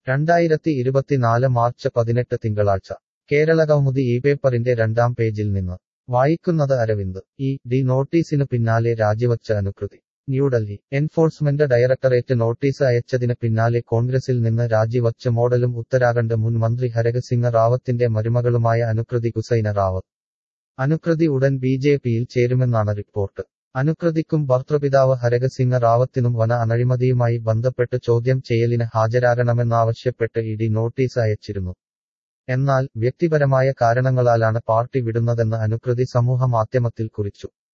രണ്ടായിരത്തി ഇരുപത്തിനാല് മാർച്ച് പതിനെട്ട് തിങ്കളാഴ്ച കേരള കൗമുദി ഈ പേപ്പറിന്റെ രണ്ടാം പേജിൽ നിന്ന് വായിക്കുന്നത് അരവിന്ദ് ഈ ഡി നോട്ടീസിനു പിന്നാലെ രാജിവച്ച Anukriti New Delhi enforcement directorate notice അയച്ചതിന് പിന്നാലെ കോൺഗ്രസിൽ നിന്ന് രാജിവച്ച് മോഡലും ഉത്തരാഖണ്ഡ് മുൻ മന്ത്രി ഹരകസിംഗ് റാവത്തിന്റെ മരുമകളുമായ അനുകൃതി ഹുസൈന റാവത്ത് അനുകൃതി ഉടൻ ബി ജെ പിയിൽ ചേരുമെന്നാണ് റിപ്പോർട്ട് അനുകൃതിക്കും ഭർത്തൃപിതാവ് ഹരകസിംഗ് റാവത്തിനും വന അനഴിമതിയുമായി ബന്ധപ്പെട്ട് ചോദ്യം ചെയ്യലിന് ഹാജരാകണമെന്നാവശ്യപ്പെട്ട് ഇഡി നോട്ടീസ് അയച്ചിരുന്നു എന്നാൽ വ്യക്തിപരമായ കാരണങ്ങളാലാണ് പാർട്ടി വിടുന്നതെന്ന് അനുകൃതി സമൂഹ മാധ്യമത്തിൽ കുറിച്ചു